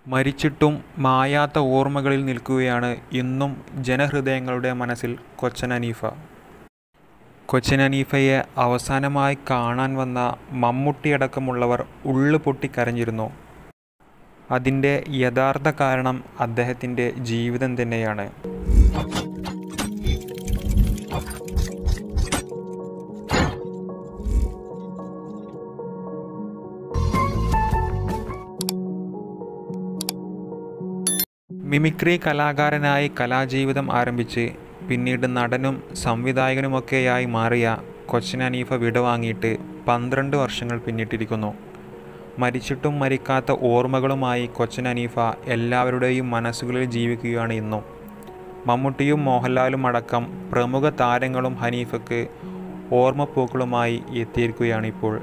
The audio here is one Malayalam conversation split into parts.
മരിച്ചിട്ടും മായാത്ത ഓർമ്മകളിൽ നിൽക്കുകയാണ് ഇന്നും ജനഹൃദയങ്ങളുടെ മനസ്സിൽ കൊച്ചൻ ഹനീഫ കൊച്ചൻ ഹനീഫയെ അവസാനമായി കാണാൻ വന്ന മമ്മൂട്ടിയടക്കമുള്ളവർ ഉള്ളു പൊട്ടി കരഞ്ഞിരുന്നു അതിൻ്റെ യഥാർത്ഥ കാരണം അദ്ദേഹത്തിൻ്റെ ജീവിതം തന്നെയാണ് മിമിക്രി കലാകാരനായി കലാജീവിതം ആരംഭിച്ച് പിന്നീട് നടനും സംവിധായകനുമൊക്കെയായി മാറിയ കൊച്ചിൻ ഹനീഫ വിടവാങ്ങിയിട്ട് പന്ത്രണ്ട് വർഷങ്ങൾ പിന്നിട്ടിരിക്കുന്നു മരിച്ചിട്ടും മരിക്കാത്ത ഓർമ്മകളുമായി കൊച്ചിൻ ഹനീഫ എല്ലാവരുടെയും മനസ്സുകളിൽ ജീവിക്കുകയാണ് ഇന്നും മമ്മൂട്ടിയും മോഹൻലാലും അടക്കം പ്രമുഖ താരങ്ങളും ഹനീഫയ്ക്ക് ഓർമ്മപ്പൂക്കളുമായി എത്തിയിരിക്കുകയാണ് ഇപ്പോൾ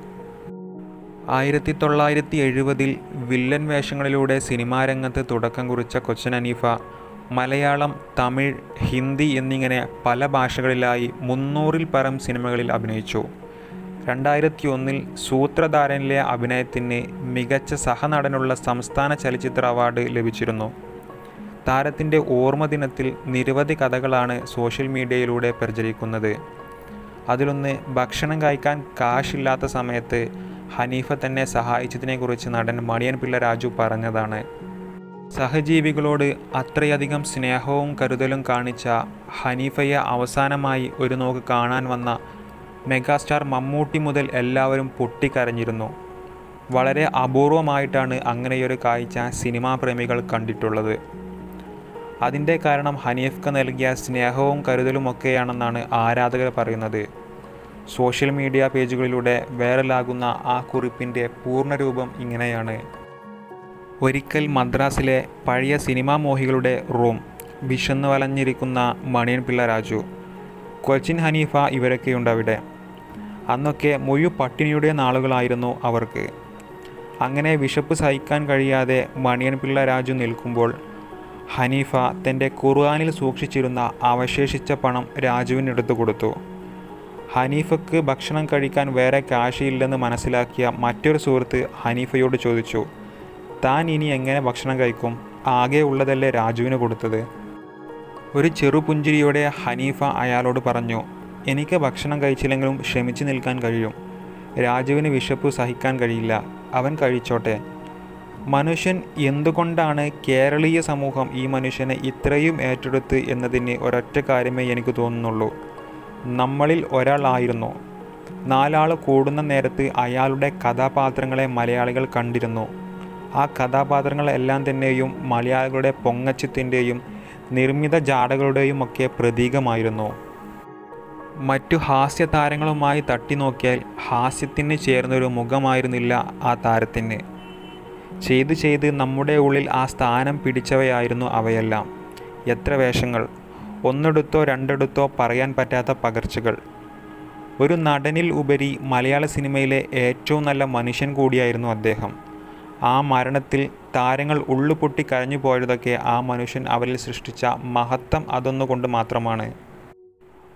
ആയിരത്തി തൊള്ളായിരത്തി എഴുപതിൽ വില്ലൻ വേഷങ്ങളിലൂടെ സിനിമാ രംഗത്ത് തുടക്കം കുറിച്ച കൊച്ചൻ ഹനീഫ മലയാളം തമിഴ് ഹിന്ദി എന്നിങ്ങനെ പല ഭാഷകളിലായി മുന്നൂറിൽ പരം സിനിമകളിൽ അഭിനയിച്ചു രണ്ടായിരത്തി ഒന്നിൽ സൂത്രധാരനിലെ അഭിനയത്തിന് മികച്ച സഹനടനുള്ള സംസ്ഥാന ചലച്ചിത്ര അവാർഡ് ലഭിച്ചിരുന്നു താരത്തിൻ്റെ ഓർമ്മ ദിനത്തിൽ നിരവധി കഥകളാണ് സോഷ്യൽ മീഡിയയിലൂടെ പ്രചരിക്കുന്നത് അതിലൊന്ന് ഭക്ഷണം കഴിക്കാൻ കാശില്ലാത്ത സമയത്ത് ഹനീഫ തന്നെ സഹായിച്ചതിനെക്കുറിച്ച് നടൻ മണിയൻ പിള്ള രാജു പറഞ്ഞതാണ് സഹജീവികളോട് അത്രയധികം സ്നേഹവും കരുതലും കാണിച്ച ഹനീഫയെ അവസാനമായി ഒരു നോക്ക് കാണാൻ വന്ന മെഗാസ്റ്റാർ മമ്മൂട്ടി മുതൽ എല്ലാവരും പൊട്ടിക്കരഞ്ഞിരുന്നു വളരെ അപൂർവമായിട്ടാണ് അങ്ങനെയൊരു കാഴ്ച സിനിമാ പ്രേമികൾ കണ്ടിട്ടുള്ളത് അതിൻ്റെ കാരണം ഹനീഫ്ക്ക് നൽകിയ സ്നേഹവും കരുതലുമൊക്കെയാണെന്നാണ് ആരാധകർ പറയുന്നത് സോഷ്യൽ മീഡിയ പേജുകളിലൂടെ വൈറലാകുന്ന ആ കുറിപ്പിൻ്റെ പൂർണ്ണരൂപം ഇങ്ങനെയാണ് ഒരിക്കൽ മദ്രാസിലെ പഴയ സിനിമാ മോഹികളുടെ റൂം വിശന്നു വലഞ്ഞിരിക്കുന്ന മണിയൻ പിള്ള രാജു കൊച്ചിൻ ഹനീഫ ഇവരൊക്കെയുണ്ട് അവിടെ അന്നൊക്കെ മുഴു പട്ടിണിയുടെ നാളുകളായിരുന്നു അവർക്ക് അങ്ങനെ വിശപ്പ് സഹിക്കാൻ കഴിയാതെ മണിയൻ പിള്ള രാജു നിൽക്കുമ്പോൾ ഹനീഫ തൻ്റെ ഖുർആാനിൽ സൂക്ഷിച്ചിരുന്ന അവശേഷിച്ച പണം രാജുവിന് എടുത്തു കൊടുത്തു ഹനീഫക്ക് ഭക്ഷണം കഴിക്കാൻ വേറെ കാശിയില്ലെന്ന് മനസ്സിലാക്കിയ മറ്റൊരു സുഹൃത്ത് ഹനീഫയോട് ചോദിച്ചു താൻ ഇനി എങ്ങനെ ഭക്ഷണം കഴിക്കും ആകെ ഉള്ളതല്ലേ രാജുവിന് കൊടുത്തത് ഒരു ചെറുപുഞ്ചിരിയോടെ ഹനീഫ അയാളോട് പറഞ്ഞു എനിക്ക് ഭക്ഷണം കഴിച്ചില്ലെങ്കിലും ക്ഷമിച്ചു നിൽക്കാൻ കഴിയും രാജുവിന് വിശപ്പ് സഹിക്കാൻ കഴിയില്ല അവൻ കഴിച്ചോട്ടെ മനുഷ്യൻ എന്തുകൊണ്ടാണ് കേരളീയ സമൂഹം ഈ മനുഷ്യനെ ഇത്രയും ഏറ്റെടുത്ത് എന്നതിന് ഒരൊറ്റ കാര്യമേ എനിക്ക് തോന്നുന്നുള്ളൂ നമ്മളിൽ ഒരാളായിരുന്നു നാലാൾ കൂടുന്ന നേരത്ത് അയാളുടെ കഥാപാത്രങ്ങളെ മലയാളികൾ കണ്ടിരുന്നു ആ കഥാപാത്രങ്ങളെല്ലാം തന്നെയും മലയാളികളുടെ പൊങ്ങച്ചത്തിൻ്റെയും നിർമ്മിത ജാടകളുടെയും ഒക്കെ പ്രതീകമായിരുന്നു മറ്റു ഹാസ്യ താരങ്ങളുമായി തട്ടി നോക്കിയാൽ ഹാസ്യത്തിന് ചേർന്നൊരു മുഖമായിരുന്നില്ല ആ താരത്തിന് ചെയ്ത് ചെയ്ത് നമ്മുടെ ഉള്ളിൽ ആ സ്ഥാനം പിടിച്ചവയായിരുന്നു അവയെല്ലാം എത്ര വേഷങ്ങൾ ഒന്നെടുത്തോ രണ്ടെടുത്തോ പറയാൻ പറ്റാത്ത പകർച്ചകൾ ഒരു നടനിൽ ഉപരി മലയാള സിനിമയിലെ ഏറ്റവും നല്ല മനുഷ്യൻ കൂടിയായിരുന്നു അദ്ദേഹം ആ മരണത്തിൽ താരങ്ങൾ ഉള്ളുപൊട്ടി കരഞ്ഞു പോയതൊക്കെ ആ മനുഷ്യൻ അവരിൽ സൃഷ്ടിച്ച മഹത്വം അതൊന്നുകൊണ്ട് മാത്രമാണ്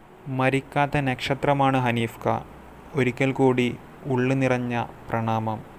മരിക്കാത്ത നക്ഷത്രമാണ് ഹനീഫ് ക ഒരിക്കൽ കൂടി ഉള്ളു നിറഞ്ഞ പ്രണാമം